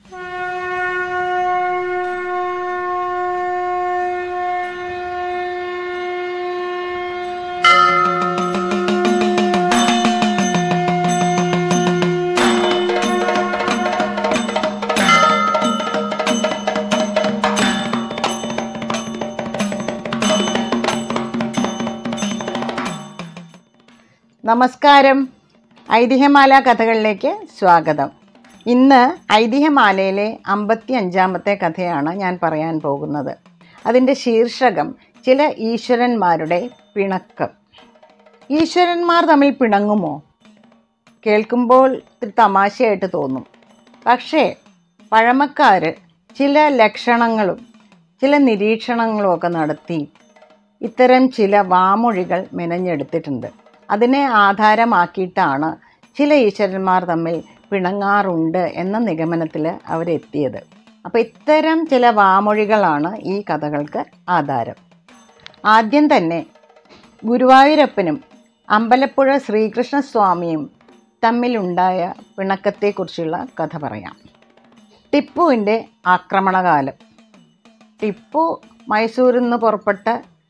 നമസ്കാരം ഐതിഹ്യമാല കഥകളിലേക്ക് സ്വാഗതം ഇന്ന് ഐതിഹ്യമാലയിലെ അമ്പത്തി അഞ്ചാമത്തെ കഥയാണ് ഞാൻ പറയാൻ പോകുന്നത് അതിൻ്റെ ശീർഷകം ചില ഈശ്വരന്മാരുടെ പിണക്കം ഈശ്വരന്മാർ തമ്മിൽ പിണങ്ങുമോ കേൾക്കുമ്പോൾ ഇത്തിരി തമാശയായിട്ട് തോന്നും പക്ഷേ പഴമക്കാർ ചില ലക്ഷണങ്ങളും ചില നിരീക്ഷണങ്ങളും ഒക്കെ നടത്തി ഇത്തരം ചില വാമൊഴികൾ മെനഞ്ഞെടുത്തിട്ടുണ്ട് അതിനെ ആധാരമാക്കിയിട്ടാണ് ചില ഈശ്വരന്മാർ തമ്മിൽ പിണങ്ങാറുണ്ട് എന്ന നിഗമനത്തിൽ അവരെത്തിയത് അപ്പോൾ ഇത്തരം ചില വാമൊഴികളാണ് ഈ കഥകൾക്ക് ആധാരം ആദ്യം തന്നെ ഗുരുവായൂരപ്പനും അമ്പലപ്പുഴ ശ്രീകൃഷ്ണസ്വാമിയും തമ്മിലുണ്ടായ പിണക്കത്തെക്കുറിച്ചുള്ള കഥ പറയാം ടിപ്പുവിൻ്റെ ആക്രമണകാലം ടിപ്പു മൈസൂരിൽ നിന്ന് പുറപ്പെട്ട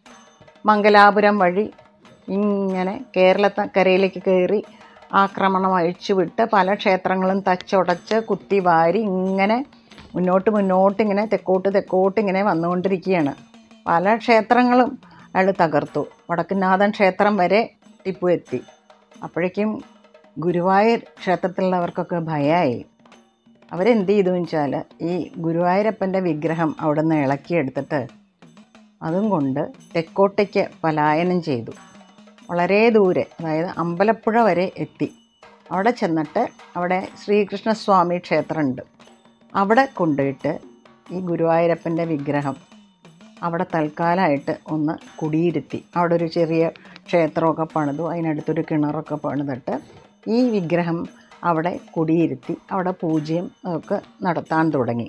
മംഗലാപുരം വഴി ഇങ്ങനെ കേരളക്കരയിലേക്ക് കയറി ആക്രമണം അഴിച്ചുവിട്ട് പല ക്ഷേത്രങ്ങളും തച്ചുടച്ച് കുത്തി വാരി ഇങ്ങനെ മുന്നോട്ട് മുന്നോട്ട് ഇങ്ങനെ തെക്കോട്ട് തെക്കോട്ട് ഇങ്ങനെ വന്നുകൊണ്ടിരിക്കുകയാണ് പല ക്ഷേത്രങ്ങളും അയാൾ തകർത്തു വടക്കുന്നാഥൻ ക്ഷേത്രം വരെ ടിപ്പു എത്തി അപ്പോഴേക്കും ഗുരുവായൂർ ക്ഷേത്രത്തിലുള്ളവർക്കൊക്കെ ഭയമായി അവരെന്ത് ചെയ്തു വെച്ചാൽ ഈ ഗുരുവായൂരപ്പൻ്റെ വിഗ്രഹം അവിടെ നിന്ന് ഇളക്കിയെടുത്തിട്ട് അതും കൊണ്ട് തെക്കോട്ടേക്ക് പലായനം ചെയ്തു വളരെ ദൂരെ അതായത് അമ്പലപ്പുഴ വരെ എത്തി അവിടെ ചെന്നിട്ട് അവിടെ ശ്രീകൃഷ്ണസ്വാമി ക്ഷേത്രമുണ്ട് അവിടെ കൊണ്ടുപോയിട്ട് ഈ ഗുരുവായൂരപ്പൻ്റെ വിഗ്രഹം അവിടെ തൽക്കാലമായിട്ട് ഒന്ന് കുടിയിരുത്തി അവിടെ ഒരു ചെറിയ ക്ഷേത്രമൊക്കെ പണിതു അതിനടുത്തൊരു കിണറൊക്കെ പണിതിട്ട് ഈ വിഗ്രഹം അവിടെ കുടിയിരുത്തി അവിടെ പൂജയും ഒക്കെ നടത്താൻ തുടങ്ങി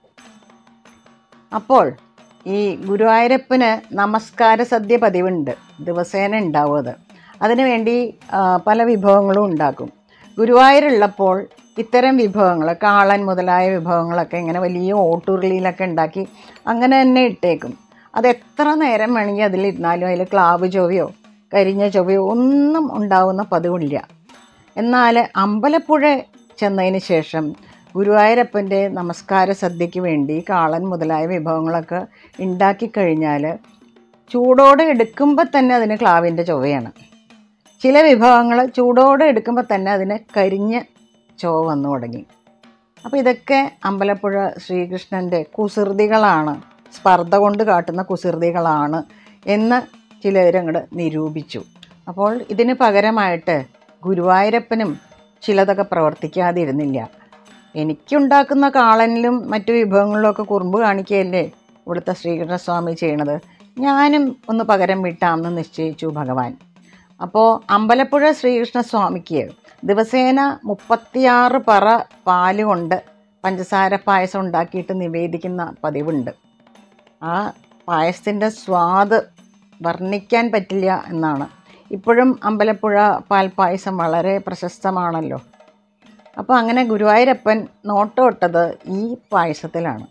അപ്പോൾ ഈ ഗുരുവായൂരപ്പന് നമസ്കാര സദ്യ പതിവുണ്ട് ദിവസേന ഉണ്ടാവും അത് അതിനുവേണ്ടി ആ, പല വിഭവങ്ങളും ഉണ്ടാക്കും ഗുരുവായൂരുള്ളപ്പോൾ ഇത്തരം വിഭവങ്ങൾ കാളൻ മുതലായ വിഭവങ്ങളൊക്കെ ഇങ്ങനെ വലിയ ഓട്ടുരുളിയിലൊക്കെ ഉണ്ടാക്കി അങ്ങനെ തന്നെ ഇട്ടേക്കും അത് എത്ര നേരം വേണമെങ്കിൽ അതിലിരുന്നാലും അതിൽ ക്ലാവ് ചൊവ്വയോ കരിഞ്ഞ ചൊവ്വയോ ഒന്നും ഉണ്ടാവുന്ന പതിവില്ല എന്നാൽ അമ്പലപ്പുഴ ചെന്നതിന് ശേഷം ഗുരുവായൂരപ്പൻ്റെ നമസ്കാര സദ്യയ്ക്ക് വേണ്ടി കാളൻ മുതലായ വിഭവങ്ങളൊക്കെ ഉണ്ടാക്കി കഴിഞ്ഞാൽ ചൂടോടെ എടുക്കുമ്പോൾ തന്നെ അതിന് ക്ലാവിൻ്റെ ചൊവ്വയാണ് ചില വിഭവങ്ങൾ ചൂടോടെ എടുക്കുമ്പോൾ തന്നെ അതിന് കരിഞ്ഞ ചൊവ്വ വന്നു തുടങ്ങി അപ്പോൾ ഇതൊക്കെ അമ്പലപ്പുഴ ശ്രീകൃഷ്ണൻ്റെ കുസൃതികളാണ് സ്പർദ്ധ കൊണ്ട് കാട്ടുന്ന കുസൃതികളാണ് എന്ന് ചിലരങ്ങോട് നിരൂപിച്ചു അപ്പോൾ ഇതിന് പകരമായിട്ട് ഗുരുവായൂരപ്പനും ചിലതൊക്കെ പ്രവർത്തിക്കാതിരുന്നില്ല എനിക്കുണ്ടാക്കുന്ന കാളനിലും മറ്റു വിഭവങ്ങളിലൊക്കെ കുറുമ്പ് കാണിക്കുകയല്ലേ ഇവിടുത്തെ ശ്രീകൃഷ്ണസ്വാമി ചെയ്യണത് ഞാനും ഒന്ന് പകരം വിട്ടാമെന്ന് നിശ്ചയിച്ചു ഭഗവാൻ അപ്പോൾ അമ്പലപ്പുഴ ശ്രീകൃഷ്ണസ്വാമിക്ക് ദിവസേന മുപ്പത്തിയാറ് പറ പാല് കൊണ്ട് പഞ്ചസാര പായസം ഉണ്ടാക്കിയിട്ട് നിവേദിക്കുന്ന പതിവുണ്ട് ആ പായസത്തിൻ്റെ സ്വാദ് വർണ്ണിക്കാൻ പറ്റില്ല എന്നാണ് ഇപ്പോഴും അമ്പലപ്പുഴ പാൽപ്പായസം വളരെ പ്രശസ്തമാണല്ലോ അപ്പോൾ അങ്ങനെ ഗുരുവായൂരപ്പൻ നോട്ടമിട്ടത് ഈ പായസത്തിലാണ്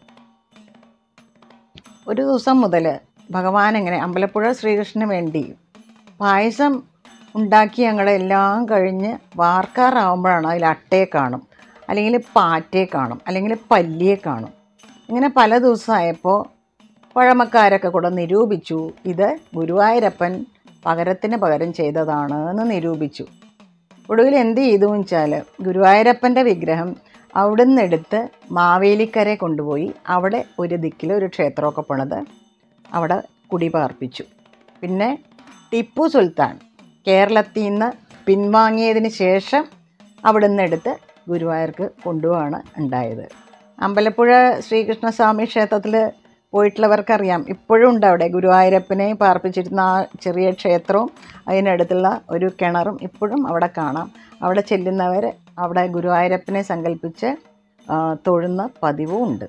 ഒരു ദിവസം മുതൽ ഭഗവാൻ എങ്ങനെ അമ്പലപ്പുഴ ശ്രീകൃഷ്ണന് വേണ്ടി പായസം ഉണ്ടാക്കി ഞങ്ങളുടെ എല്ലാം കഴിഞ്ഞ് വാർക്കാറാവുമ്പോഴാണ് അതിൽ അട്ടയെ കാണും അല്ലെങ്കിൽ പാറ്റയെ കാണും അല്ലെങ്കിൽ പല്ലിയെ കാണും ഇങ്ങനെ പല ദിവസമായപ്പോൾ പഴമക്കാരൊക്കെ കൂടെ നിരൂപിച്ചു ഇത് ഗുരുവായൂരപ്പൻ പകരത്തിന് പകരം ചെയ്തതാണ് എന്ന് നിരൂപിച്ചു ഒടുവിൽ എന്ത് ചെയ്തു വെച്ചാൽ ഗുരുവായൂരപ്പൻ്റെ വിഗ്രഹം അവിടെ നിന്നെടുത്ത് മാവേലിക്കരെ കൊണ്ടുപോയി അവിടെ ഒരു ദിക്കിൽ ഒരു ക്ഷേത്രമൊക്കെ പണിത് അവിടെ കുടിപാർപ്പിച്ചു പിന്നെ ടിപ്പു സുൽത്താൻ കേരളത്തിൽ നിന്ന് പിൻവാങ്ങിയതിന് ശേഷം അവിടെ നിന്നെടുത്ത് ഗുരുവായൂർക്ക് കൊണ്ടുപോവാണ് ഉണ്ടായത് അമ്പലപ്പുഴ ശ്രീകൃഷ്ണസ്വാമി ക്ഷേത്രത്തിൽ പോയിട്ടുള്ളവർക്കറിയാം ഇപ്പോഴും ഉണ്ട് അവിടെ ഗുരുവായൂരപ്പനെ പാർപ്പിച്ചിരുന്ന ആ ചെറിയ ക്ഷേത്രവും അതിനടുത്തുള്ള ഒരു കിണറും ഇപ്പോഴും അവിടെ കാണാം അവിടെ ചെല്ലുന്നവർ അവിടെ ഗുരുവായൂരപ്പനെ സങ്കല്പിച്ച് ആ, തൊഴുന്ന പതിവും ഉണ്ട്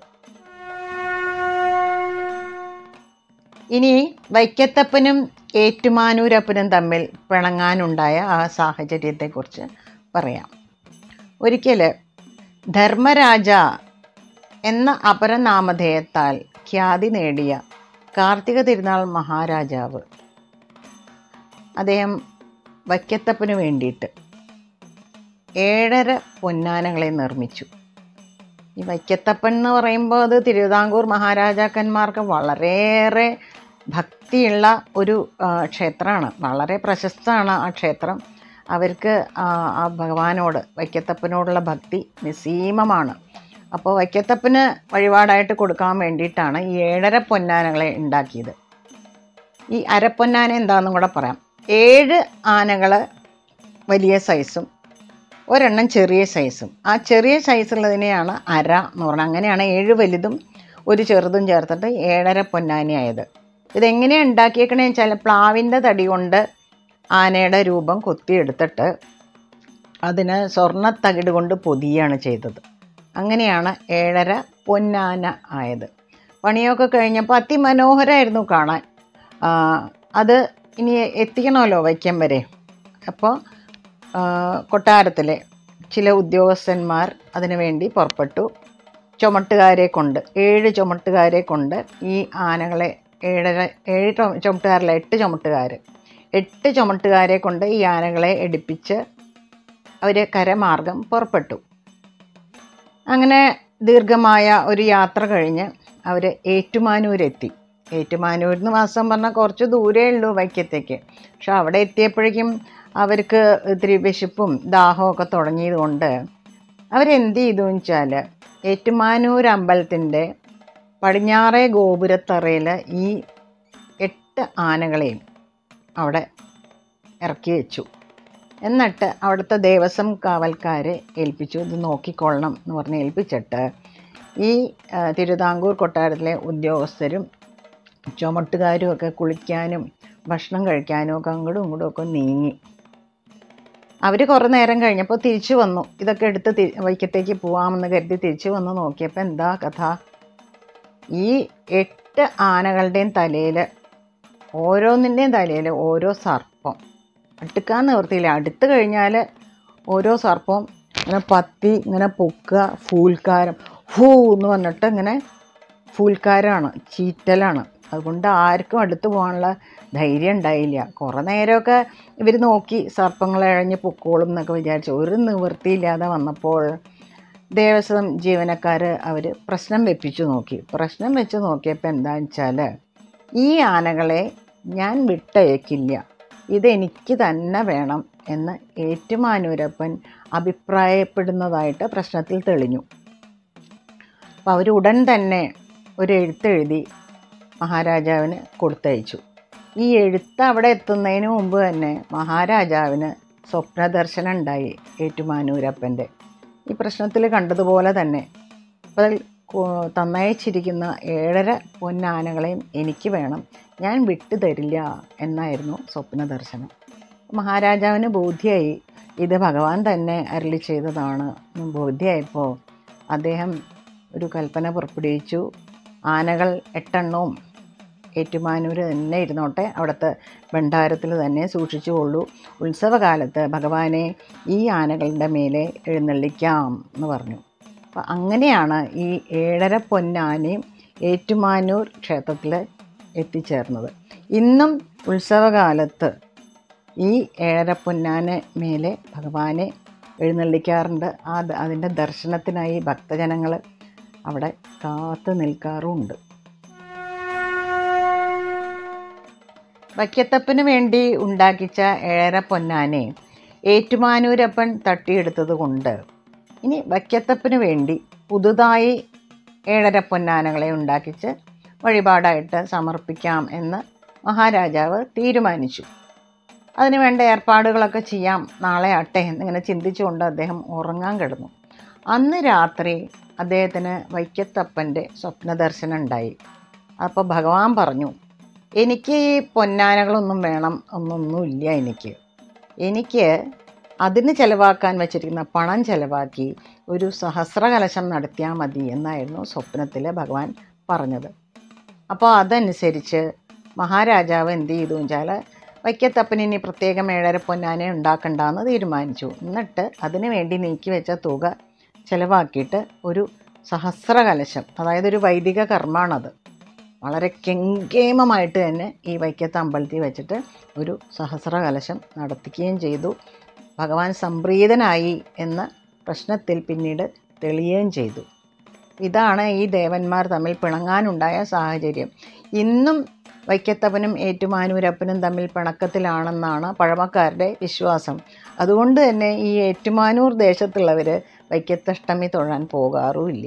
ഇനി വൈക്കത്തപ്പനും ഏറ്റുമാനൂരപ്പനും തമ്മിൽ പിണങ്ങാനുണ്ടായ ആ സാഹചര്യത്തെക്കുറിച്ച് പറയാം ഒരിക്കൽ ധർമ്മരാജ എന്ന അപരനാമധേയത്താൽ ഖ്യാതി നേടിയ കാർത്തിക തിരുനാൾ മഹാരാജാവ് അദ്ദേഹം വൈക്കത്തപ്പന് വേണ്ടിയിട്ട് ഏഴര പൊന്നാനകളെ നിർമ്മിച്ചു ഈ വൈക്കത്തപ്പൻ എന്ന് പറയുമ്പോൾ അത് തിരുവിതാംകൂർ മഹാരാജാക്കന്മാർക്ക് വളരെയേറെ ഭക്തിയുള്ള ഒരു ക്ഷേത്രമാണ് വളരെ പ്രശസ്തമാണ് ആ ക്ഷേത്രം അവർക്ക് ആ ആ ഭഗവാനോട് വൈക്കത്തപ്പനോടുള്ള ഭക്തി നിസീമമാണ് അപ്പോൾ വൈക്കത്തപ്പന് വഴിപാടായിട്ട് കൊടുക്കാൻ വേണ്ടിയിട്ടാണ് ഈ ഏഴര പൊന്നാനകളെ ഉണ്ടാക്കിയത് ഈ അരപ്പൊന്നാന എന്താണെന്നും കൂടെ പറയാം ഏഴ് ആനകൾ വലിയ സൈസും ഒരെണ്ണം ചെറിയ സൈസും ആ ചെറിയ സൈസുള്ളതിനെയാണ് അര എന്ന് പറഞ്ഞാൽ അങ്ങനെയാണ് ഏഴ് വലുതും ഒരു ചെറുതും ചേർത്തിട്ട് ഏഴര പൊന്നാനയായത് ഇതെങ്ങനെയാണ് ഉണ്ടാക്കിയേക്കണേ വെച്ചാൽ പ്ലാവിൻ്റെ തടി കൊണ്ട് ആനയുടെ രൂപം കൊത്തിയെടുത്തിട്ട് അതിന് സ്വർണ്ണത്തകിട് കൊണ്ട് പൊതിയാണ് ചെയ്തത് അങ്ങനെയാണ് ഏഴര പൊന്നാന ആയത് പണിയൊക്കെ കഴിഞ്ഞപ്പോൾ അതിമനോഹരമായിരുന്നു കാണാൻ ആ, അത് ഇനി എത്തിക്കണമല്ലോ വൈക്കം വരെ അപ്പോൾ കൊട്ടാരത്തിലെ ചില ഉദ്യോഗസ്ഥന്മാർ അതിനു വേണ്ടി പുറപ്പെട്ടു ചുമട്ടുകാരെ കൊണ്ട് ഏഴ് ചുമട്ടുകാരെ കൊണ്ട് ഈ ആനകളെ ഏഴര ഏഴ് ചുമ- ചുമട്ടുകാരല്ല എട്ട് ചുമട്ടുകാർ എട്ട് ചുമട്ടുകാരെ കൊണ്ട് ഈ ആനകളെ എടുപ്പിച്ച് അവർ കരമാർഗം പുറപ്പെട്ടു അങ്ങനെ ദീർഘമായ ഒരു യാത്ര കഴിഞ്ഞ് അവർ ഏറ്റുമാനൂരെത്തി ഏറ്റുമാനൂരിൽ നിന്ന് വാസം പറഞ്ഞാൽ കുറച്ച് ദൂരേ ഉള്ളൂ വൈക്കത്തേക്ക് പക്ഷെ അവിടെ എത്തിയപ്പോഴേക്കും അവർക്ക് ഇത്തിരി വിശപ്പും ദാഹവും ഒക്കെ തുടങ്ങിയത് കൊണ്ട് അവരെന്ത് ചെയ്തു വെച്ചാൽ ഏറ്റുമാനൂർ അമ്പലത്തിൻ്റെ പടിഞ്ഞാറേ ഗോപുരത്തറയിൽ ഈ എട്ട് ആനകളെയും അവിടെ ഇറക്കി വെച്ചു എന്നിട്ട് അവിടുത്തെ ദേവസ്വം കാവൽക്കാരെ ഏൽപ്പിച്ചു ഇത് നോക്കിക്കൊള്ളണം എന്ന് പറഞ്ഞ് ഏൽപ്പിച്ചിട്ട് ഈ ആ, തിരുവിതാംകൂർ കൊട്ടാരത്തിലെ ഉദ്യോഗസ്ഥരും ചുമട്ടുകാരും ഒക്കെ കുളിക്കാനും ഭക്ഷണം കഴിക്കാനും ഒക്കെ അങ്ങോട്ടും ഇങ്ങോട്ടും ഒക്കെ നീങ്ങി അവർ കുറേ നേരം കഴിഞ്ഞപ്പോൾ തിരിച്ചു വന്നു ഇതൊക്കെ എടുത്ത് തി- വൈക്കത്തേക്ക് പോവാമെന്ന് കരുതി തിരിച്ചു വന്ന് നോക്കിയപ്പോൾ എന്താ കഥ ഈ എട്ട് ആനകളുടെയും തലയിൽ ഓരോന്നിൻ്റെയും തലയിൽ ഓരോ സർപ്പം അടുക്കാൻ നിവർത്തിയില്ല അടുത്ത് കഴിഞ്ഞാൽ ഓരോ സർപ്പവും ഇങ്ങനെ പത്തി ഇങ്ങനെ പൊക്കുക ഫൂൽക്കാരം ഹൂ എന്ന് പറഞ്ഞിട്ട് ഇങ്ങനെ ഫൂൽക്കാരാണ് ചീറ്റലാണ് അതുകൊണ്ട് ആർക്കും അടുത്ത് പോകാനുള്ള ധൈര്യം ഉണ്ടായില്ല കുറേ നേരമൊക്കെ ഇവർ നോക്കി സർപ്പങ്ങളെ ഇഴഞ്ഞ് പൊക്കോളും എന്നൊക്കെ വിചാരിച്ചു ഒരു നിവൃത്തിയില്ലാതെ വന്നപ്പോൾ ദേവസ്വം ജീവനക്കാർ അവർ പ്രശ്നം വെപ്പിച്ചു നോക്കി പ്രശ്നം വെച്ച് നോക്കിയപ്പോൾ എന്താണെന്ന് വെച്ചാൽ ഈ ആനകളെ ഞാൻ വിട്ടയക്കില്ല ഇതെനിക്ക് തന്നെ വേണം എന്ന് ഏറ്റുമാനൂരപ്പൻ അഭിപ്രായപ്പെടുന്നതായിട്ട് പ്രശ്നത്തിൽ തെളിഞ്ഞു അപ്പോൾ അവർ ഉടൻ തന്നെ ഒരു എഴുത്തെഴുതി മഹാരാജാവിന് കൊടുത്തയച്ചു ഈ എഴുത്ത് അവിടെ എത്തുന്നതിന് മുമ്പ് തന്നെ മഹാരാജാവിന് സ്വപ്ന ദർശനം ഉണ്ടായി ഏറ്റുമാനൂരപ്പൻ്റെ ഈ പ്രശ്നത്തിൽ കണ്ടതുപോലെ തന്നെ അപ്പോൾ അതിൽ കു- തന്നയച്ചിരിക്കുന്ന ഏഴര പൊന്നാനകളെയും എനിക്ക് വേണം ഞാൻ വിട്ടു തരില്ല എന്നായിരുന്നു സ്വപ്ന ദർശനം മഹാരാജാവിന് ബോധ്യമായി ഇത് ഭഗവാൻ തന്നെ അരളി ചെയ്തതാണ് എന്ന് ബോധ്യമായപ്പോൾ അദ്ദേഹം ഒരു കൽപ്പന പുറപ്പെടുവിച്ചു ആനകൾ എട്ടെണ്ണവും ഏറ്റുമാനൂർ തന്നെ ഇരുന്നോട്ടെ അവിടുത്തെ ഭണ്ഡാരത്തിൽ തന്നെ സൂക്ഷിച്ചുകൊള്ളൂ ഉത്സവകാലത്ത് ഭഗവാനെ ഈ ആനകളുടെ മേലെ എഴുന്നള്ളിക്കാം എന്ന് പറഞ്ഞു അപ്പം അങ്ങനെയാണ് ഈ ഏഴര പൊന്നാനയും ഏറ്റുമാനൂർ ക്ഷേത്രത്തിൽ എത്തിച്ചേർന്നത് ഇന്നും ഉത്സവകാലത്ത് ഈ ഏഴര പൊന്നാന മേലെ ഭഗവാനെ എഴുന്നള്ളിക്കാറുണ്ട് ആ ദ- അതിൻ്റെ ദർശനത്തിനായി ഭക്തജനങ്ങൾ അവിടെ കാത്തു നിൽക്കാറുമുണ്ട് വയ്ക്കത്തപ്പന് വേണ്ടി ഉണ്ടാക്കിച്ച ഏഴര പൊന്നാനെ ഏറ്റുമാനൂരപ്പൻ തട്ടിയെടുത്തത് കൊണ്ട് ഇനി വയ്ക്കത്തപ്പന് വേണ്ടി പുതുതായി ഏഴര പൊന്നാനകളെ ഉണ്ടാക്കിച്ച് വഴിപാടായിട്ട് സമർപ്പിക്കാം എന്ന് മഹാരാജാവ് തീരുമാനിച്ചു അതിനു വേണ്ട ഏർപ്പാടുകളൊക്കെ ചെയ്യാം നാളെ ആട്ടെ എന്നിങ്ങനെ ചിന്തിച്ചുകൊണ്ട് അദ്ദേഹം ഉറങ്ങാൻ കിടന്നു അന്ന് രാത്രി അദ്ദേഹത്തിന് വൈക്കത്തപ്പൻ്റെ സ്വപ്നദർശനം ഉണ്ടായി അപ്പോൾ ഭഗവാൻ പറഞ്ഞു എനിക്ക് ഈ പൊന്നാനകളൊന്നും വേണം ഒന്നൊന്നുമില്ല എനിക്ക് എനിക്ക് അതിന് ചിലവാക്കാൻ വെച്ചിരിക്കുന്ന പണം ചിലവാക്കി ഒരു സഹസ്രകലശം നടത്തിയാൽ മതി എന്നായിരുന്നു സ്വപ്നത്തിൽ ഭഗവാൻ പറഞ്ഞത് അപ്പോൾ അതനുസരിച്ച് മഹാരാജാവ് എന്ത് ചെയ്തു വെച്ചാൽ വൈക്കത്തപ്പന് ഇനി പ്രത്യേകം ഏഴര പൊന്നാനെ ഉണ്ടാക്കണ്ടെന്ന് തീരുമാനിച്ചു എന്നിട്ട് അതിനു വേണ്ടി നീക്കി വെച്ച തുക ചിലവാക്കിയിട്ട് ഒരു സഹസ്രകലശം അതായത് ഒരു വൈദിക കർമ്മമാണത് വളരെ കെങ്കേമമായിട്ട് തന്നെ ഈ വൈക്കത്ത് അമ്പലത്തിൽ വെച്ചിട്ട് ഒരു സഹസ്രകലശം നടത്തിക്കുകയും ചെയ്തു ഭഗവാൻ സംപ്രീതനായി എന്ന പ്രശ്നത്തിൽ പിന്നീട് തെളിയുകയും ചെയ്തു ഇതാണ് ഈ ദേവന്മാർ തമ്മിൽ പിണങ്ങാനുണ്ടായ സാഹചര്യം ഇന്നും വൈക്കത്തപ്പനും ഏറ്റുമാനൂരപ്പനും തമ്മിൽ പിണക്കത്തിലാണെന്നാണ് പഴമക്കാരുടെ വിശ്വാസം അതുകൊണ്ട് തന്നെ ഈ ഏറ്റുമാനൂർ ദേശത്തുള്ളവർ വൈക്കത്തഷ്ടമി തൊഴാൻ പോകാറുമില്ല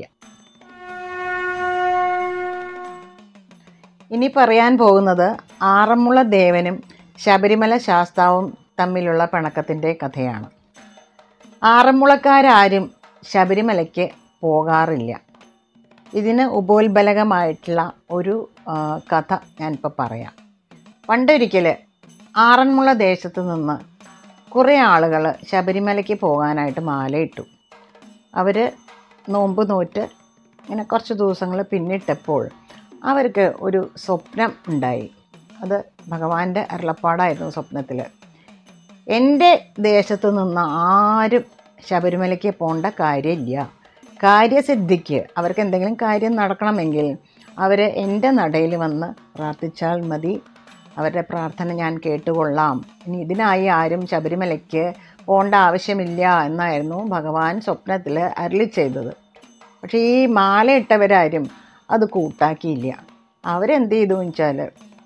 ഇനി പറയാൻ പോകുന്നത് ആറന്മുള ദേവനും ശബരിമല ശാസ്താവും തമ്മിലുള്ള പിണക്കത്തിൻ്റെ കഥയാണ് ആറന്മുളക്കാരും ശബരിമലയ്ക്ക് പോകാറില്ല ഇതിന് ഉപോത്ബലകമായിട്ടുള്ള ഒരു ആ, കഥ ഞാനിപ്പോൾ പറയാം പണ്ടൊരിക്കൽ ആറന്മുള ദേശത്ത് നിന്ന് കുറേ ആളുകൾ ശബരിമലയ്ക്ക് പോകാനായിട്ട് മാലയിട്ടു അവർ നോമ്പ് നോറ്റ് ഇങ്ങനെ കുറച്ച് ദിവസങ്ങൾ പിന്നിട്ടപ്പോൾ അവർക്ക് ഒരു സ്വപ്നം ഉണ്ടായി അത് ഭഗവാന്റെ അരുളപ്പാടായിരുന്നു സ്വപ്നത്തിൽ എൻ്റെ ദേശത്ത് നിന്ന് ആരും ശബരിമലയ്ക്ക് പോകേണ്ട കാര്യമില്ല കാര്യസിദ്ധിക്ക് അവർക്ക് എന്തെങ്കിലും കാര്യം നടക്കണമെങ്കിൽ അവർ എൻ്റെ നടയിൽ വന്ന് പ്രാർത്ഥിച്ചാൽ മതി അവരുടെ പ്രാർത്ഥന ഞാൻ കേട്ടുകൊള്ളാം ഇനി ഇതിനായി ആരും ശബരിമലയ്ക്ക് പോകേണ്ട ആവശ്യമില്ല എന്നായിരുന്നു ഭഗവാൻ സ്വപ്നത്തിൽ അരുളി ചെയ്തത് പക്ഷേ ഈ മാലയിട്ടവരാരും അത് കൂട്ടാക്കിയില്ല അവരെന്ത് ചെയ്തു വെച്ചാൽ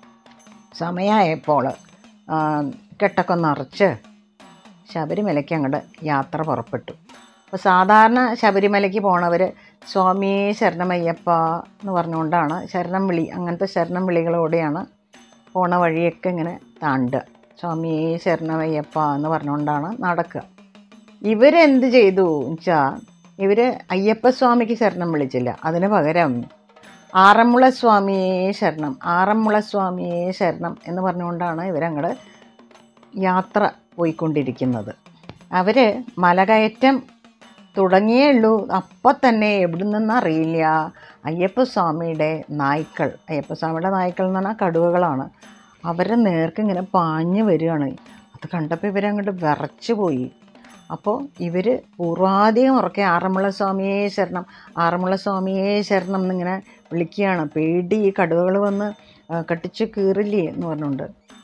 സമയമായപ്പോൾ കെട്ടൊക്കെ നിറച്ച് ശബരിമലയ്ക്ക് അങ്ങോട്ട് യാത്ര പുറപ്പെട്ടു അപ്പോൾ സാധാരണ ശബരിമലയ്ക്ക് പോണവർ സ്വാമിയെ ശരണമയ്യപ്പ എന്ന് പറഞ്ഞുകൊണ്ടാണ് ശരണം വിളി അങ്ങനത്തെ ശരണം വിളികളോടെയാണ് പോണ വഴിയൊക്കെ ഇങ്ങനെ താണ്ടുക സ്വാമിയെ ശരണമയ്യപ്പ എന്ന് പറഞ്ഞുകൊണ്ടാണ് നടക്കുക ഇവരെന്ത് ചെയ്തു വെച്ചാൽ ഇവർ അയ്യപ്പസ്വാമിക്ക് ശരണം വിളിച്ചില്ല അതിന് പകരം ആറന്മുള സ്വാമിയെ ശരണം ആറന്മുള സ്വാമിയെ ശരണം എന്ന് പറഞ്ഞുകൊണ്ടാണ് ഇവരങ്ങോട്ട് യാത്ര പോയിക്കൊണ്ടിരിക്കുന്നത് അവർ മലകയറ്റം തുടങ്ങിയേ ഉള്ളൂ അപ്പം തന്നെ എവിടെ നിന്നറിയില്ല അയ്യപ്പസ്വാമിയുടെ നായ്ക്കൾ അയ്യപ്പസ്വാമിയുടെ നായ്ക്കൾ എന്ന് പറഞ്ഞാൽ കടുവകളാണ് അവരുടെ നേർക്ക് ഇങ്ങനെ പാഞ്ഞു വരികയാണ് അത് കണ്ടപ്പോൾ ഇവരങ്ങോട്ട് വിറച്ചു പോയി അപ്പോൾ ഇവർ പൂർവാധികം ഉറക്കെ ആറന്മുള സ്വാമിയെ ശരണം ആറന്മുള സ്വാമിയെ ശരണം എന്നിങ്ങനെ വിളിക്കുകയാണ് പേടി ഈ കടുവകൾ വന്ന് ആ, കടിച്ചു കീറില്ലേ എന്ന് പറഞ്ഞുകൊണ്ട്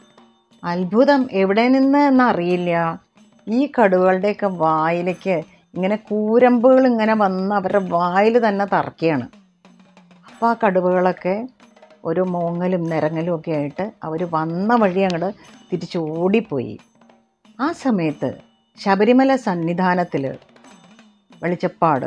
അത്ഭുതം എവിടെ നിന്ന് എന്നറിയില്ല ഈ കടുവകളുടെയൊക്കെ വായിലേക്ക് ഇങ്ങനെ കൂരമ്പുകൾ ഇങ്ങനെ വന്ന് അവരുടെ വായിൽ തന്നെ തറക്കുകയാണ് അപ്പോൾ ആ കടുവകളൊക്കെ ഒരു മോങ്ങലും നിരങ്ങലും ഒക്കെ ആയിട്ട് അവർ വന്ന വഴി അങ്ങോട്ട് തിരിച്ച് ഓടിപ്പോയി ആ സമയത്ത് ശബരിമല സന്നിധാനത്തിൽ വെളിച്ചപ്പാട്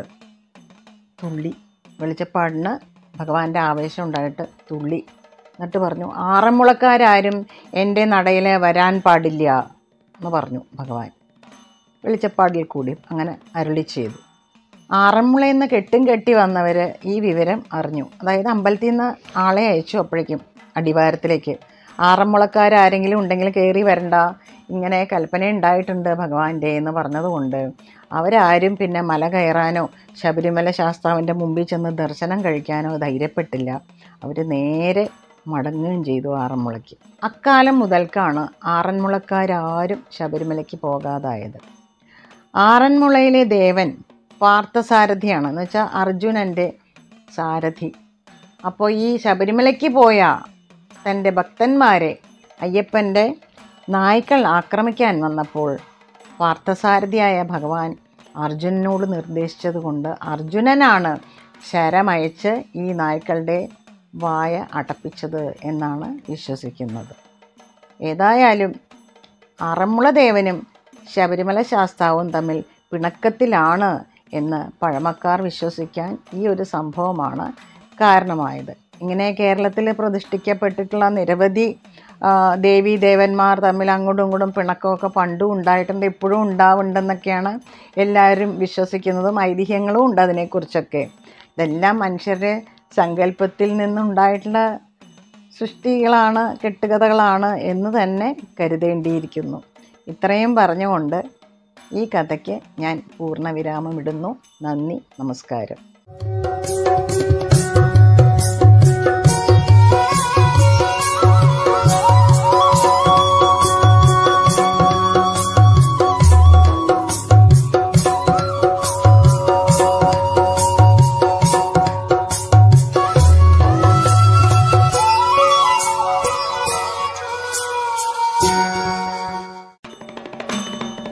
തുള്ളി വെളിച്ചപ്പാടിന് ഭഗവാന്റെ ആവേശം ഉണ്ടായിട്ട് തുള്ളി എന്നിട്ട് പറഞ്ഞു ആറന്മുളക്കാരും എൻ്റെ നടയിൽ വരാൻ പാടില്ല എന്ന് പറഞ്ഞു ഭഗവാൻ വെളിച്ചപ്പാടിൽ കൂടി അങ്ങനെ അരുളി ചെയ്തു ആറന്മുളയിൽ നിന്ന് കെട്ടും കെട്ടി വന്നവർ ഈ വിവരം അറിഞ്ഞു അതായത് അമ്പലത്തിൽ നിന്ന് ആളെ അയച്ചു അപ്പോഴേക്കും അടിവാരത്തിലേക്ക് ആറന്മുളക്കാരെങ്കിലും ഉണ്ടെങ്കിൽ കയറി വരണ്ട ഇങ്ങനെ കൽപ്പന ഉണ്ടായിട്ടുണ്ട് ഭഗവാന്റെ എന്ന് പറഞ്ഞതുകൊണ്ട് അവരാരും പിന്നെ മല കയറാനോ ശബരിമല ശാസ്താവിൻ്റെ മുമ്പിൽ ചെന്ന് ദർശനം കഴിക്കാനോ ധൈര്യപ്പെട്ടില്ല അവർ നേരെ മടങ്ങുകയും ചെയ്തു ആറന്മുളയ്ക്ക് അക്കാലം മുതൽക്കാണ് ആറന്മുളക്കാരും ശബരിമലയ്ക്ക് പോകാതായത് ആറന്മുളയിലെ ദേവൻ പാർത്ഥസാരഥിയാണ് എന്ന് വെച്ചാൽ അർജുനൻ്റെ സാരഥി അപ്പോൾ ഈ ശബരിമലയ്ക്ക് പോയ തൻ്റെ ഭക്തന്മാരെ അയ്യപ്പൻ്റെ നായ്ക്കൾ ആക്രമിക്കാൻ വന്നപ്പോൾ പാർത്ഥസാരഥിയായ ഭഗവാൻ അർജുനനോട് നിർദ്ദേശിച്ചതുകൊണ്ട് അർജുനനാണ് ശരമയച്ച് ഈ നായ്ക്കളുടെ വായ അടപ്പിച്ചത് എന്നാണ് വിശ്വസിക്കുന്നത് ഏതായാലും അറന്മുള ദേവനും ശബരിമല ശാസ്താവും തമ്മിൽ പിണക്കത്തിലാണ് എന്ന് പഴമക്കാർ വിശ്വസിക്കാൻ ഈ ഒരു സംഭവമാണ് കാരണമായത് ഇങ്ങനെ കേരളത്തിൽ പ്രതിഷ്ഠിക്കപ്പെട്ടിട്ടുള്ള നിരവധി ആ, ദേവീ ദേവന്മാർ തമ്മിൽ അങ്ങോട്ടും ഇങ്ങോട്ടും പിണക്കമൊക്കെ പണ്ടും ഉണ്ടായിട്ടുണ്ട് ഇപ്പോഴും ഉണ്ടാവുന്നുണ്ടെന്നൊക്കെയാണ് എല്ലാവരും വിശ്വസിക്കുന്നതും ഐതിഹ്യങ്ങളും ഉണ്ട് അതിനെക്കുറിച്ചൊക്കെ ഇതെല്ലാം മനുഷ്യരുടെ സങ്കല്പത്തിൽ നിന്നുണ്ടായിട്ടുള്ള സൃഷ്ടികളാണ് കെട്ടുകഥകളാണ് എന്ന് തന്നെ കരുതേണ്ടിയിരിക്കുന്നു ഇത്രയും പറഞ്ഞുകൊണ്ട് ഈ കഥയ്ക്ക് ഞാൻ പൂർണ്ണവിരാമമിടുന്നു നന്ദി നമസ്കാരം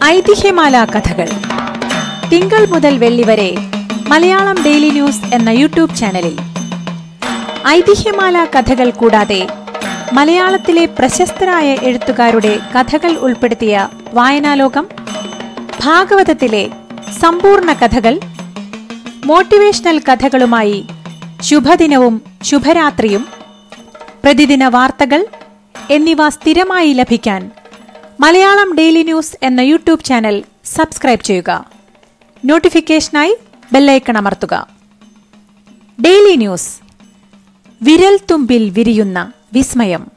ഐതിഹ്യമാല കഥകൾ തിങ്കൾ മുതൽ വെള്ളി വരെ മലയാളം ഡെയിലി ന്യൂസ് എന്ന യൂട്യൂബ് ചാനലിൽ ഐതിഹ്യമാല കഥകൾ കൂടാതെ മലയാളത്തിലെ പ്രശസ്തരായ എഴുത്തുകാരുടെ കഥകൾ ഉൾപ്പെടുത്തിയ വായനാലോകം ഭാഗവതത്തിലെ സമ്പൂർണ്ണ കഥകൾ മോട്ടിവേഷണൽ കഥകളുമായി ശുഭദിനവും ശുഭരാത്രിയും പ്രതിദിന വാർത്തകൾ എന്നിവ സ്ഥിരമായി ലഭിക്കാൻ മലയാളം ഡെയിലി ന്യൂസ് എന്ന യൂട്യൂബ് ചാനൽ സബ്സ്ക്രൈബ് ചെയ്യുക നോട്ടിഫിക്കേഷനായി ബെല്ലൈക്കൺ അമർത്തുക ഡെയിലി ന്യൂസ് വിരൽ തുമ്പിൽ വിരിയുന്ന വിസ്മയം